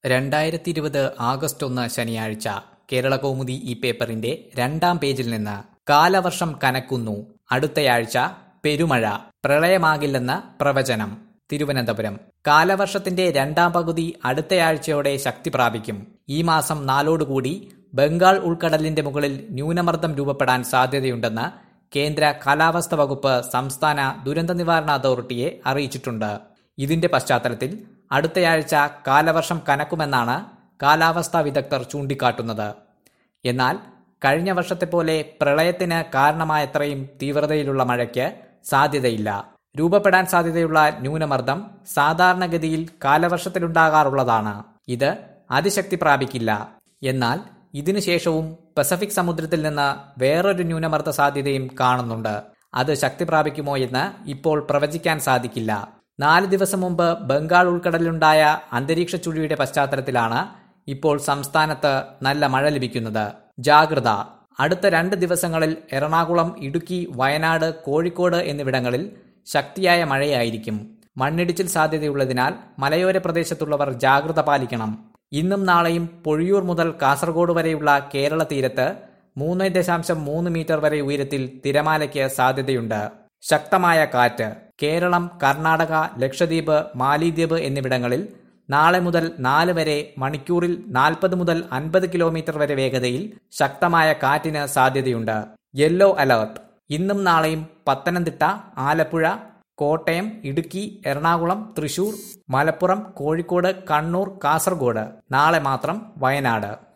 രണ്ടായിരത്തി ഇരുപത് ആഗസ്റ്റ് ഒന്ന് ശനിയാഴ്ച കേരളകൗമുദി ഈ പേപ്പറിന്റെ രണ്ടാം പേജിൽ നിന്ന് കാലവർഷം കനക്കുന്നു അടുത്തയാഴ്ച പെരുമഴ പ്രളയമാകില്ലെന്ന് പ്രവചനം തിരുവനന്തപുരം കാലവർഷത്തിന്റെ രണ്ടാം പകുതി അടുത്തയാഴ്ചയോടെ ശക്തി പ്രാപിക്കും ഈ മാസം നാലോടുകൂടി ബംഗാൾ ഉൾക്കടലിന്റെ മുകളിൽ ന്യൂനമർദ്ദം രൂപപ്പെടാൻ സാധ്യതയുണ്ടെന്ന് കേന്ദ്ര കാലാവസ്ഥ വകുപ്പ് സംസ്ഥാന ദുരന്ത നിവാരണ അതോറിറ്റിയെ അറിയിച്ചിട്ടുണ്ട് ഇതിന്റെ പശ്ചാത്തലത്തിൽ അടുത്തയാഴ്ച കാലവർഷം കനക്കുമെന്നാണ് കാലാവസ്ഥാ വിദഗ്ധർ ചൂണ്ടിക്കാട്ടുന്നത് എന്നാൽ കഴിഞ്ഞ വർഷത്തെ പോലെ പ്രളയത്തിന് കാരണമായത്രയും തീവ്രതയിലുള്ള മഴയ്ക്ക് സാധ്യതയില്ല രൂപപ്പെടാൻ സാധ്യതയുള്ള ന്യൂനമർദ്ദം സാധാരണഗതിയിൽ കാലവർഷത്തിലുണ്ടാകാറുള്ളതാണ് ഇത് അതിശക്തി പ്രാപിക്കില്ല എന്നാൽ ഇതിനുശേഷവും പസഫിക് സമുദ്രത്തിൽ നിന്ന് വേറൊരു ന്യൂനമർദ്ദ സാധ്യതയും കാണുന്നുണ്ട് അത് ശക്തി പ്രാപിക്കുമോ എന്ന് ഇപ്പോൾ പ്രവചിക്കാൻ സാധിക്കില്ല നാല് ദിവസം മുമ്പ് ബംഗാൾ ഉൾക്കടലിലുണ്ടായ അന്തരീക്ഷ ചുഴിയുടെ പശ്ചാത്തലത്തിലാണ് ഇപ്പോൾ സംസ്ഥാനത്ത് നല്ല മഴ ലഭിക്കുന്നത് ജാഗ്രത അടുത്ത രണ്ട് ദിവസങ്ങളിൽ എറണാകുളം ഇടുക്കി വയനാട് കോഴിക്കോട് എന്നിവിടങ്ങളിൽ ശക്തിയായ മഴയായിരിക്കും മണ്ണിടിച്ചിൽ സാധ്യതയുള്ളതിനാൽ മലയോര പ്രദേശത്തുള്ളവർ ജാഗ്രത പാലിക്കണം ഇന്നും നാളെയും പൊഴിയൂർ മുതൽ കാസർഗോഡ് വരെയുള്ള കേരള തീരത്ത് മൂന്ന് ദശാംശം മൂന്ന് മീറ്റർ വരെ ഉയരത്തിൽ തിരമാലയ്ക്ക് സാധ്യതയുണ്ട് ശക്തമായ കാറ്റ് കേരളം കർണാടക ലക്ഷദ്വീപ് മാലിദ്വീപ് എന്നിവിടങ്ങളിൽ നാളെ മുതൽ നാല് വരെ മണിക്കൂറിൽ നാൽപ്പത് മുതൽ അൻപത് കിലോമീറ്റർ വരെ വേഗതയിൽ ശക്തമായ കാറ്റിന് സാധ്യതയുണ്ട് യെല്ലോ അലർട്ട് ഇന്നും നാളെയും പത്തനംതിട്ട ആലപ്പുഴ കോട്ടയം ഇടുക്കി എറണാകുളം തൃശൂർ മലപ്പുറം കോഴിക്കോട് കണ്ണൂർ കാസർഗോഡ് നാളെ മാത്രം വയനാട്